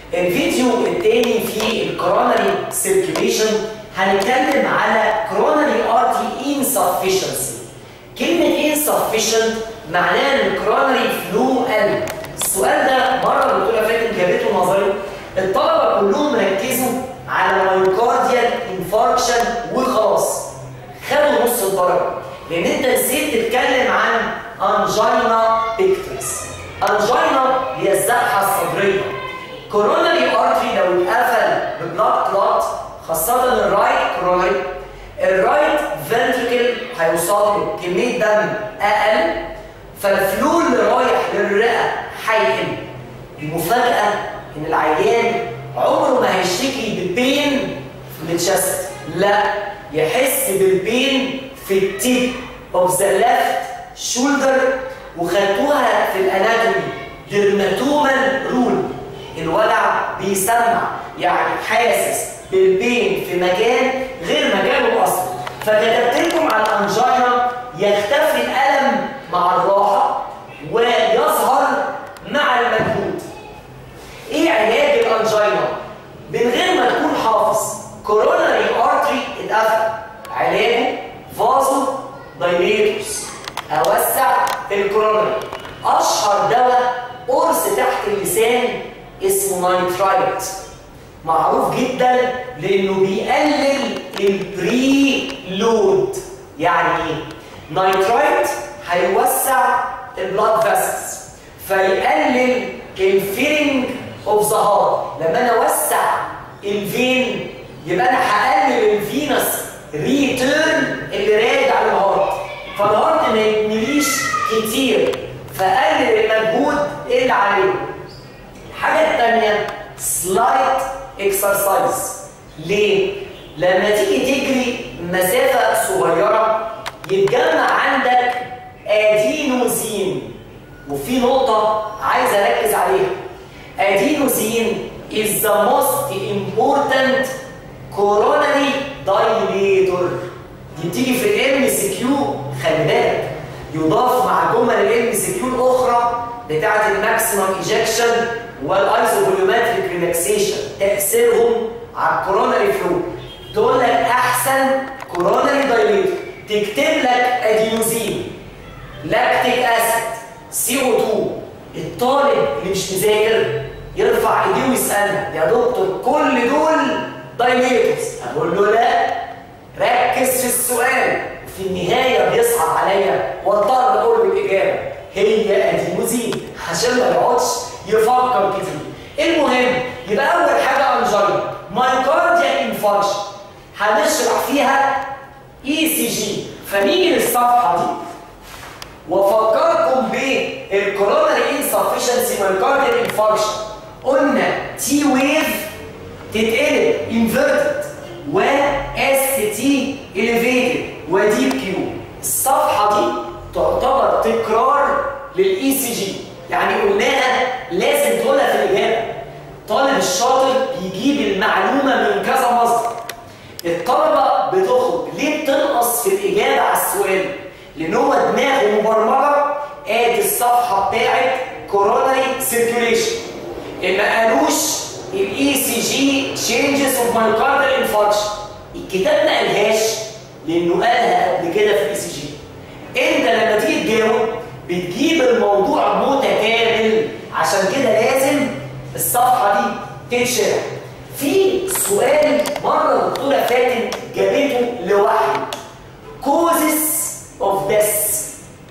الفيديو التاني في الكوروناري سيركيوليشن هنتكلم على كوروناري ارتري انسفشنسي كلمة insufficient معناها ان الكوروناري فلو قل السؤال ده مرة الدكتورة فاتن جابته نظري الطلبة كلهم ركزوا على مايوكارديال انفاركشن وخلاص خدوا نص الدرجة لان انت نسيت تتكلم عن انجينا بيكترس انجينا هي الزحة الصدرية كوروناري ارتري لو اتقفل ببلاد كلوت خاصة الرايت كوروناري الرايت فنتريكل هيوصل له كمية دم اقل فالفلو اللي رايح للرئة هيقل المفاجأة ان العيان عمره ما هيشتكي ببين في التشست لا يحس بالبين في التيب اوف ذا ليفت شولدر وخدتوها في الاناتومي ديرماتومال رول الولع بيسمع يعني حاسس بالبين في مكان غير مكانه الاصلي فكتبت لكم على الانجينا يختفي الالم مع الراحه ويظهر مع المجهود ايه علاج الانجينا من غير ما تكون حافظ كوروناري ارتري اتقفل علاجه فازو دايليتوس اوسع الكوروناري اشهر دواء قرص تحت اللسان اسمه نايترايت معروف جدا لانه بيقلل البري لود يعني ايه نايترايت هيوسع البلاد فيسلز فيقلل الفيلينج اوف ذا هارت لما انا اوسع الفين يبقى انا هقلل الفينس ريتيرن اللي راجع للهارت فالهارت ما يتمليش كتير فقلل المجهود اللي عليه الحاجه الثانيه سلايت اكسرسايز ليه لما تيجي تجري مسافه صغيره يتجمع عندك ادينوزين وفي نقطه عايز اركز عليها ادينوزين is the most important coronary dilator دي بتيجي في الام سي كيو خلي بالك يضاف مع جمل الام سي كيو الاخرى بتاعه الماكسيمم ايجكشن والايزوفوليومتريك ريلاكسيشن تاثيرهم على الكوروناري فلو تقول لك احسن كوروناري دايليتور تكتب لك ادينوزين لاكتيك اسيد سي او 2 الطالب اللي مش مذاكر يرفع ايديه ويسالنا يا دكتور كل دول دايليتورز اقول له لا ركز في السؤال في النهايه بيصعب عليا واضطر اقول له الاجابه هي ادينوزين عشان ما يقعدش يفكر كتير المهم يبقى اول حاجه انجينا مايكارديال انفاركشن هنشرح فيها اي سي جي فنيجي للصفحه دي وافكركم بالكوروناري انسفشنسي مايكارديال انفاركشن قلنا تي ويف تتقلب انفيرتد و اس تي اليفيتد وديب كيو الصفحه دي تعتبر تكرار للاي سي جي يعني قلناها لازم تقولها في الاجابه طالب الشاطر بيجيب المعلومه من كذا مصدر الطلبه بتخرج ليه بتنقص في الاجابه على السؤال لان هو دماغه مبرمجه ادي الصفحه بتاعت كوروناري سيركيوليشن ما قالوش الاي سي جي تشينجز اوف مايوكاردال انفاركشن الكتاب ما قالهاش لانه قالها قبل كده في الاي سي جي انت لما تيجي تجاوب بتجيب الموضوع متكامل عشان كده لازم الصفحه دي تتشرح في سؤال مره الدكتوره فاتن جابته لوحده causes of death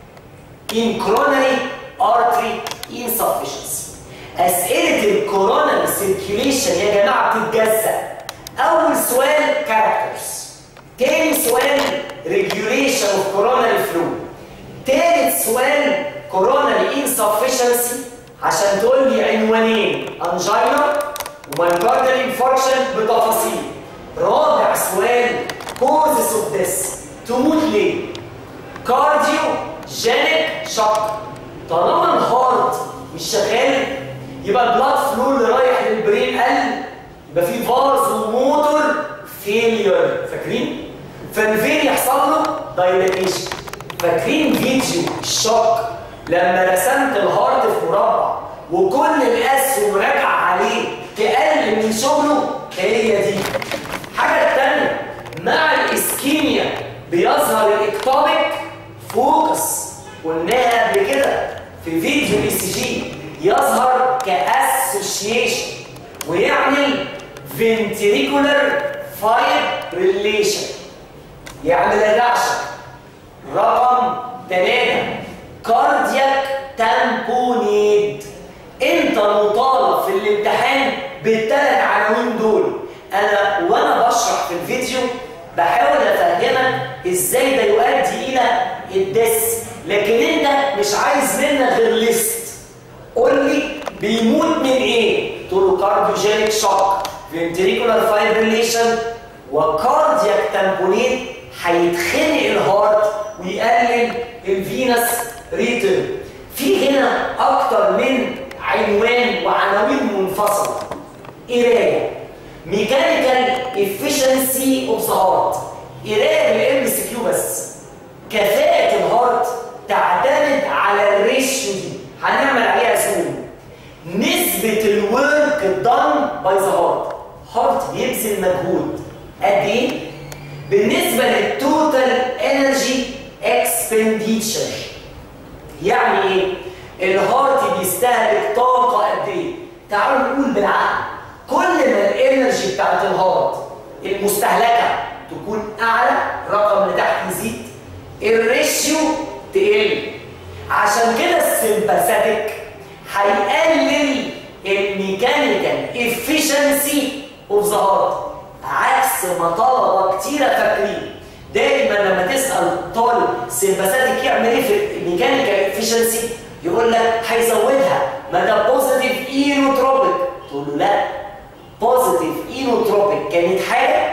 in coronary artery insufficiency اسئله الكوروناري سيركيوليشن يا جماعه بتتجزأ اول سؤال كاركترز تاني سؤال ريجوليشن اوف كوروناري فلو تالت سؤال كوروناري انسفشنسي عشان تقول لي عنوانين انجينا ومايكاردال انفاركشن بتفاصيل رابع سؤال كوزس اوف ذس تموت ليه كارديو جينيك شوك طالما الهارت مش شغال يبقى البلاد فلو اللي رايح للبرين قل يبقى في فاز وموتور فيلير فاكرين فالفين يحصل له دايلاتيشن فاكرين فيديو الشوك لما رسمت الهارت في مربع وكل الاسهم راجعه عليه من شغله هي دي حاجه تانية مع الاسكيميا بيظهر الاكتوبيك فوكس قلناها قبل كده في فيديو اي سي جي يظهر كاسوشيشن ويعمل فنتريكولار فايبريليشن يعمل الرعشه رقم ثلاثة كاردياك تامبونيد انت مطالب في الامتحان بالثلاث عناوين دول انا وانا بشرح في الفيديو بحاول افهمك ازاي ده يؤدي الى الدس لكن انت مش عايز منك غير ليست قول لي بيموت من ايه؟ قلت له كارديوجينيك شوك فنتريكولار فايبريليشن وكاردياك تامبونيد هيتخنق الهارت ويقلل الفينس ريتم في هنا اكتر من عنوان وعناوين منفصله قرايه ميكانيكال افشنسي اوف ذا هارت قرايه بالام سي كيو بس كفاءه الهارت تعتمد على الريشيو دي هنعمل عليها زوم نسبه الورك دان باي ذا هارت هارت بيبذل مجهود قد ايه بالنسبه للتوتال انرجي اكسبنديتشر يعني ايه الهارت بيستهلك طاقه قد ايه تعالوا نقول بالعقل كل ما الانرجي بتاعت الهارت المستهلكه تكون اعلى رقم لتحت يزيد الريشيو تقل عشان كده السمباثيك هيقلل الميكانيكال افشنسي اوف ذا هارت عكس ما طلبه كتيره فاكرين دايما لما تسال طالب سمباثيك يعمل ايه في الميكانيكال افشنسي يقول لك هيزودها ما ده بوزيتيف اينوتروبيك تقول له لا بوزيتيف اينوتروبيك كانت حاجه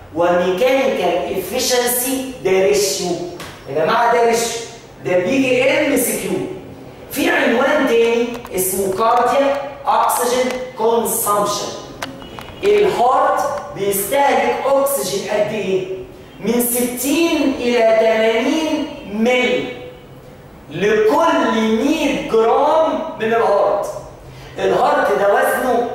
وميكانيكال افشنسي ده ريشيو يا جماعه ده ريشيو ده بيجي ام سي كيو في عنوان تاني اسمه كاردياك اكسجين كونسامشن الهارت بيستهلك اكسجين قد ايه من 60 الى 80 ملي لكل 100 جرام من الهارت الهارت ده وزنه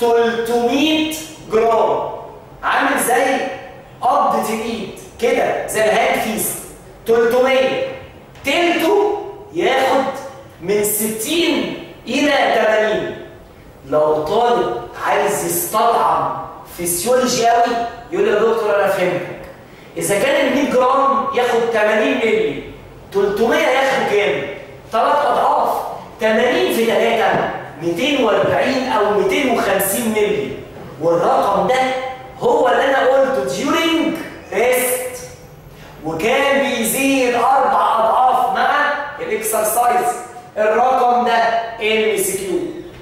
300 جرام عامل زي قبضة الايد كده زي الهاند فيس 300 تلته ياخد من 60 الى 80 لو طالب عايز يستطعم فيسيولوجي قوي يقول لي يا دكتور انا فهمتك اذا كان ال 100 جرام ياخد 80 مللي 300 ياخد كام؟ ثلاث اضعاف 80 في 3 240 او 250 مللي والرقم ده هو اللي انا قلته during rest وكان بيزيد اربع اضعاف مع الاكسرسايز الرقم ده ام سي كيو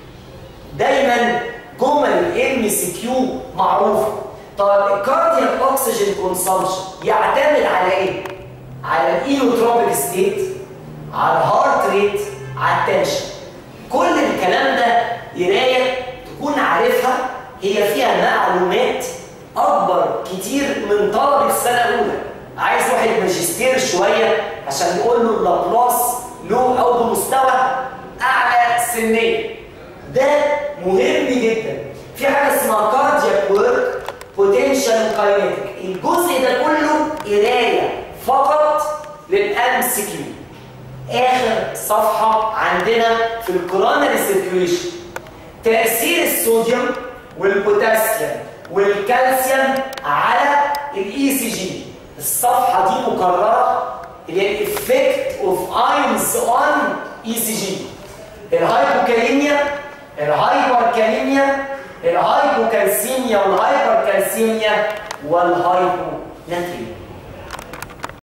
دايما جمل ام سي كيو معروفه طب الكاردياك اوكسجين كونسامشن يعتمد على ايه؟ على الايوتروبيك ستيت على الهارت ريت على التنشن كل الكلام ده قرايه تكون عارفها هي فيها معلومات اكبر كتير من طلبه السنه الاولى عايز واحد ماجستير شويه عشان يقول له اللابلاس له او بمستوى اعلى سنيا ده مهم جدا في حاجه اسمها كاردياك ورك بوتنشال كاينيتيك الجزء ده كله قرايه فقط للام سي كيو اخر صفحه عندنا في الكوروناري سيركيوليشن تاثير الصوديوم والبوتاسيوم والكالسيوم على الاي سي جي الصفحه دي مكرره اللي هي الافكت اوف اينز اون اي سي جي الهايبوكاليميا الهايبركاليميا الهايبوكالسيميا والهايبركالسيميا والهايبوناتريميا